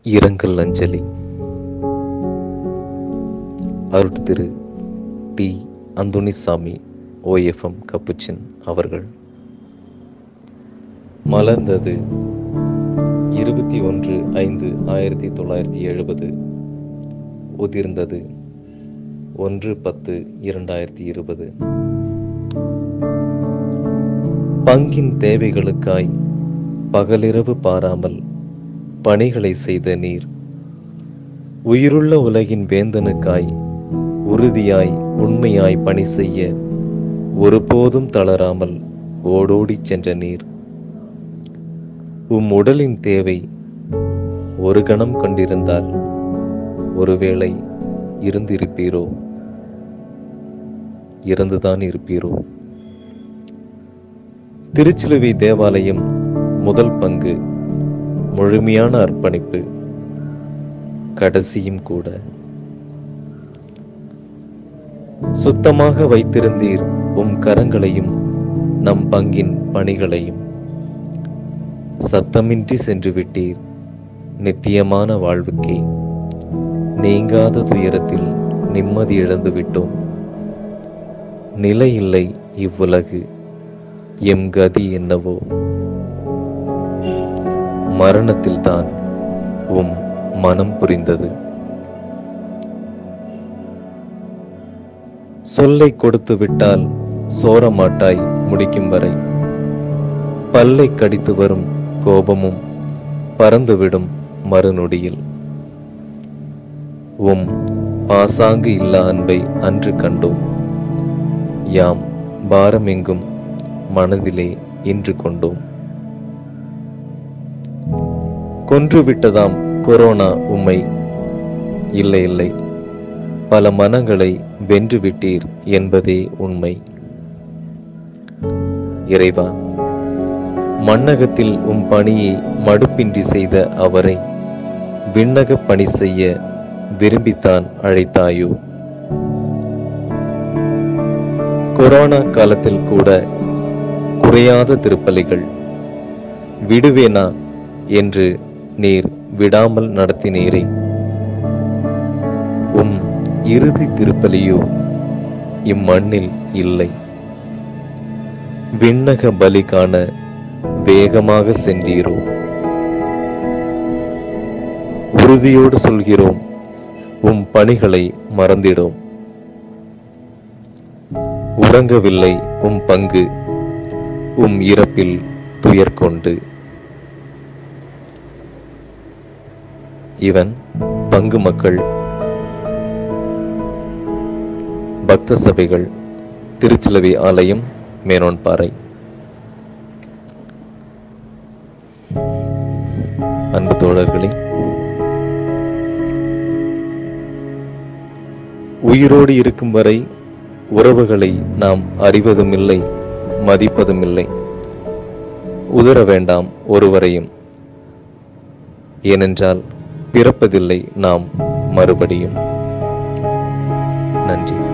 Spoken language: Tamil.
இரங்கல் அஞ்சலி அருட்திரு டி அந்துணிசாமி ஓஎஃப்எம் கப்புச்சின் அவர்கள் மலர்ந்தது இருபத்தி ஒன்று ஐந்து ஆயிரத்தி தொள்ளாயிரத்தி எழுபது உதிர்ந்தது ஒன்று பத்து இரண்டாயிரத்தி இருபது பங்கின் தேவைகளுக்காய் பகலிரவு பாராமல் பணிகளை செய்த நீர் உயிருள்ள உலகின் வேந்தனுக்காய் உறுதியாய் உண்மையாய் பணி செய்ய ஒருபோதும் தளராமல் ஓடோடிச் சென்ற நீர் உம் உடலின் தேவை ஒரு கணம் கொண்டிருந்தால் ஒருவேளை இருந்திருப்பீரோ இறந்துதான் இருப்பீரோ திருச்சிலுவை தேவாலயம் முதல் பங்கு முழுமையான அர்ப்பணிப்பு கடைசியும் கூட சுத்தமாக வைத்திருந்தீர் உம் கரங்களையும் நம் பங்கின் பணிகளையும் சத்தமின்றி சென்று விட்டீர் நித்தியமான வாழ்வுக்கே நீங்காத துயரத்தில் நிம்மதி இழந்து விட்டோம் நிலை இல்லை இவ்வுலகு எம் கதி என்னவோ மரணத்தில்தான் உம் மனம் புரிந்தது சொல்லை கொடுத்து விட்டால் சோரமாட்டாய் முடிக்கும் வரை பல்லை கடித்து வரும் கோபமும் பறந்துவிடும் மறுநொடியில் உம் பாசாங்கு இல்லா அன்பை அன்று கண்டோம் யாம் பாரமெங்கும் மனதிலே இன்று கொண்டோம் கொன்றுவிட்டதாம் கொரோனா உம்மை இல்லை இல்லை பல மனங்களை வென்று விட்டீர் என்பதே உண்மை இறைவா மண்ணகத்தில் உம் பணியை மடுப்பின்றி செய்த அவரை விண்ணக பணி செய்ய விரும்பித்தான் அழைத்தாயோ கொரோனா காலத்தில் கூட குறையாத திருப்பலிகள் விடுவேனா என்று நீர் விடாமல் நடத்தினீரே உம் இறுதி திருப்பலியோ இம்மண்ணில் இல்லை விண்ணக பலி காண வேகமாக சென்றீரோ உறுதியோடு சொல்கிறோம் உம் பணிகளை மறந்திடோம் உறங்கவில்லை உம் பங்கு உம் இறப்பில் துயர் கொண்டு இவன் பங்கு மக்கள் பக்த சபைகள் திருச்சிலுவை ஆலயம் மேனோன்பாறை அன்பு தோழர்களே உயிரோடு இருக்கும் வரை உறவுகளை நாம் அறிவதும் இல்லை மதிப்பதும் இல்லை உதற வேண்டாம் ஒருவரையும் ஏனென்றால் பிறப்பதில்லை நாம் மறுபடியும் நன்றி